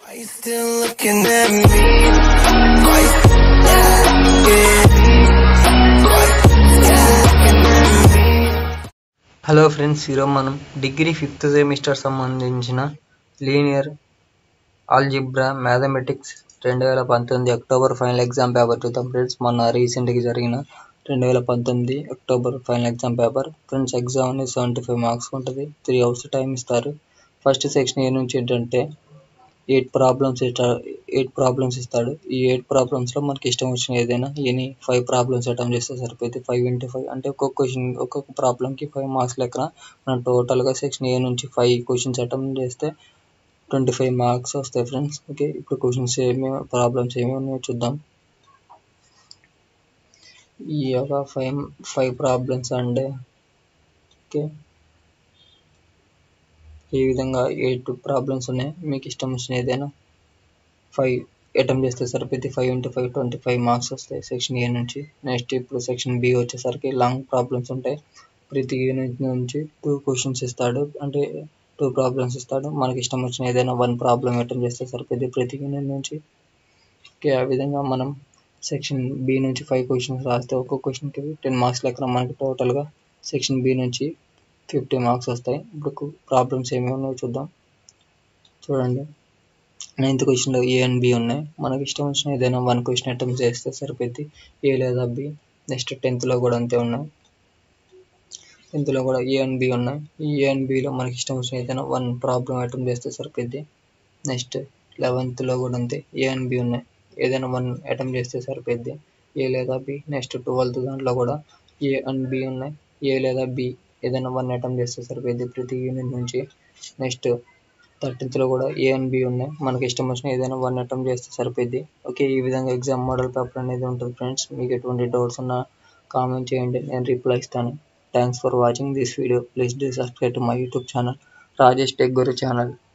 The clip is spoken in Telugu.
Are you still looking at me? Are you hello friends ఈరోజు మనం డిగ్రీ ఫిఫ్త్ సెమిస్టర్ సంబంధించిన లీనియర్ ఆల్జిబ్రా మ్యాథమెటిక్స్ రెండు వేల పంతొమ్మిది అక్టోబర్ ఫైనల్ ఎగ్జామ్ పేపర్ చూద్దాం ఫ్రెండ్స్ మొన్న రీసెంట్గా జరిగిన రెండు వేల పంతొమ్మిది October final exam paper friends exam అనేది సెవెంటీ ఫైవ్ మార్క్స్ ఉంటుంది త్రీ అవర్స్ టైం ఇస్తారు ఫస్ట్ సెక్షన్ ఏ నుంచి ఏంటంటే ఎయిట్ ప్రాబ్లమ్స్ ఎయిట్ ప్రాబ్లమ్స్ ఇస్తాడు ఈ ఎయిట్ ప్రాబ్లమ్స్లో మనకి ఇష్టం వచ్చిన ఏదైనా ఎనీ ఫైవ్ ప్రాబ్లమ్స్ అటెంప్ట్ చేస్తే సరిపోతుంది ఫైవ్ ఇంటూ ఫైవ్ అంటే ఒక్కొక్క క్వశ్చన్ ఒక్కొక్క ప్రాబ్లమ్కి ఫైవ్ మార్క్స్ లెక్కన మనం టోటల్గా సెక్షన్ ఏ నుంచి ఫైవ్ క్వశ్చన్స్ అటెంప్ట్ చేస్తే ట్వంటీ ఫైవ్ మార్క్స్ వస్తాయి ఫ్రెండ్స్ ఓకే ఇప్పుడు క్వశ్చన్స్ ఏమేమి ప్రాబ్లమ్స్ ఏమేమి ఉన్నాయో చూద్దాం ఈ యొక్క ఫైవ్ ఫైవ్ ప్రాబ్లమ్స్ అంటే ఓకే ఈ విధంగా ఎయిట్ ప్రాబ్లమ్స్ ఉన్నాయి మీకు ఇష్టం వచ్చిన ఏదైనా ఫైవ్ అటెంప్ట్ చేస్తే సరిపోతే five into five twenty five marks వస్తాయి సెక్షన్ ఏ నుంచి నెక్స్ట్ ఇప్పుడు సెక్షన్ బి వచ్చేసరికి లాంగ్ ప్రాబ్లమ్స్ ఉంటాయి ప్రతి యూనిట్ నుంచి టూ క్వశ్చన్స్ ఇస్తాడు అంటే టూ ప్రాబ్లమ్స్ ఇస్తాడు మనకి ఇష్టం వచ్చిన ఏదైనా వన్ ప్రాబ్లం అటెంప్ట్ చేస్తే సరిపోతుంది ప్రతి యూనిట్ నుంచి ఓకే ఆ విధంగా మనం సెక్షన్ బి నుంచి ఫైవ్ క్వశ్చన్స్ రాస్తే ఒక్కొక్క క్వశ్చన్కి టెన్ మార్క్స్ లెక్కన మనకి టోటల్గా సెక్షన్ బి నుంచి ఫిఫ్టీ మార్క్స్ వస్తాయి ఇప్పుడు ప్రాబ్లమ్స్ ఏమేమి ఉన్నాయో చూద్దాం చూడండి నైన్త్ క్వశ్చన్లో ఏ అండ్ బి ఉన్నాయి మనకి ఇష్టం వచ్చిన ఏదైనా వన్ క్వశ్చన్ అటెంప్ట్ చేస్తే సరిపోద్ది ఏ లేదా బి నెక్స్ట్ టెన్త్లో కూడా అంతే ఉన్నాయి టెన్త్లో కూడా ఏ అండ్ బి ఉన్నాయి ఈ ఏ అండ్ బిలో మనకి ఇష్టం వచ్చిన ఏదైనా వన్ ప్రాబ్లం అటెంప్ట్ చేస్తే సరిపోద్ది నెక్స్ట్ లెవెన్త్లో కూడా అంతే ఏ అండ్ బి ఉన్నాయి ఏదైనా వన్ అటెంప్ట్ చేస్తే సరిపోద్ది ఏ లేదా బి నెక్స్ట్ ట్వెల్త్ దాంట్లో కూడా ఏ అండ్ బి ఉన్నాయి ఏ లేదా బి ఏదైనా వన్ అటెంప్ట్ చేస్తే సరిపోద్ది ప్రతి యూనిట్ నుంచి నెక్స్ట్ థర్టీన్త్లో కూడా ఏ అండ్ బి ఉన్నాయి మనకి ఇష్టం వచ్చిన ఏదైనా వన్ అటెంప్ట్ చేస్తే సరిపోద్ది ఓకే ఈ విధంగా ఎగ్జామ్ మోడల్ పేపర్ అనేది ఉంటుంది ఫ్రెండ్స్ మీకు ఎటువంటి డౌట్స్ ఉన్నా కామెంట్ చేయండి నేను రిప్లై ఇస్తాను thanks for watching this video please do subscribe to my YouTube channel Rajesh tech guru channel